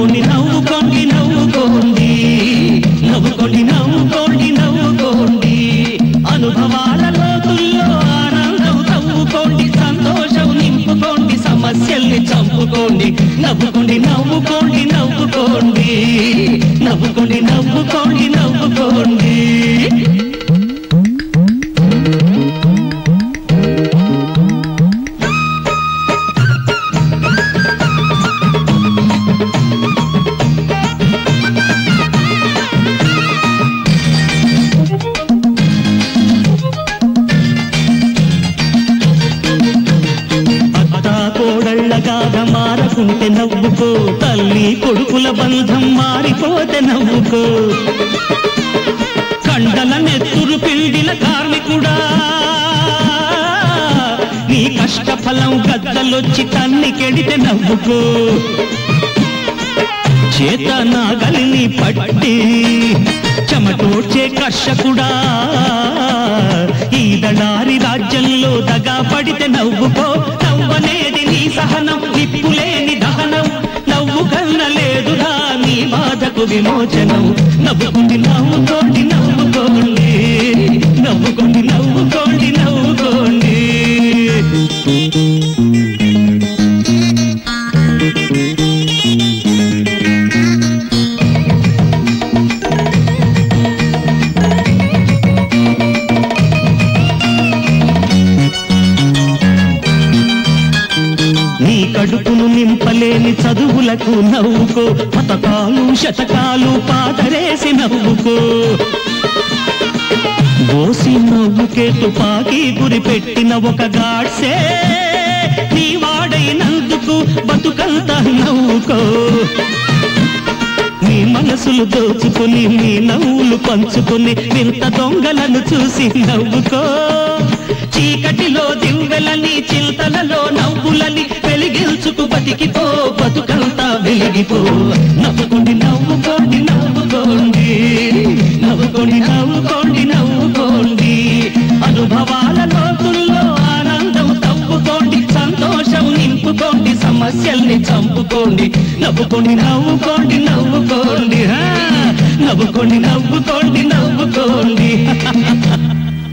నవ్వుకోండి నవ్వుకోండి నవ్వుకోండి నవ్వుకోండి నవ్వుకోండి నవ్వుకోండి అనుభవాల లోతుల్లో ఆనందం తవ్వుకోండి సంతోషం నింపుకోండి సమస్యల్ని చంపుకోండి నవ్వుకోండి నవ్వుకోండి నవ్వుకోండి నవ్వుకోండి నవ్వుకోండి నవ్వుకోండి అత్తా కోడళ్ళగాగా మారకుంటే నవ్వుకో తల్లి కొడుకుల బంధం మారిపోతే నవ్వుకో కండల నెత్తురు పిండిన కార్మికుడా నీ కష్టఫలం గద్దలొచ్చి తన్ని కెడితే నవ్వుకో చేత నాగలిని పట్టి చెమటోడ్చే కర్షకుడా ఈ దళారి రాజ్యంలో దగా పడితే నవ్వుకో నవ్వనేది నీ సహనం నిప్పులేని దహనం నవ్వు కన్న లేదురా నీ బాధకు విమోచనం నవ్వుకుండి నవ్వుకోండి నవ్వుకోండి నవ్వుకోండి నవ్వుకోండి నవ్వుకోండి నీ కడుపును నింపలేని చదువులకు నవ్వుకో పథకాలు శతకాలు పాతరేసి నవ్వుకో దోసి నవ్వుకే తుపాకీ గురి పెట్టిన ఒక గాడ్సే నీ వాడైనందుకు బతుకంతా నవ్వుకో నీ మనసులు దోచుకుని నీ నవ్వులు పంచుకుని వింత దొంగలను చూసి నవ్వుకో చీకటిలో దివ్వెలని చింతలలో నవ్వులని వెలిగించుకు బతికిపో బతుకంతా వెలిగిపో నవ్వుకోండి నవ్వుకోండి నవ్వుకోండి నవ్వుకోండి నవ్వుకోండి నవ్వుకోండి అనుభవాల లోతుల్లో ఆనందం తవ్వుకోండి సంతోషం నింపుకోండి సమస్యల్ని చంపుకోండి నవ్వుకోండి నవ్వుకోండి నవ్వుకోండి హా. నవ్వుకోండి నవ్వుకోండి నవ్వుకోండి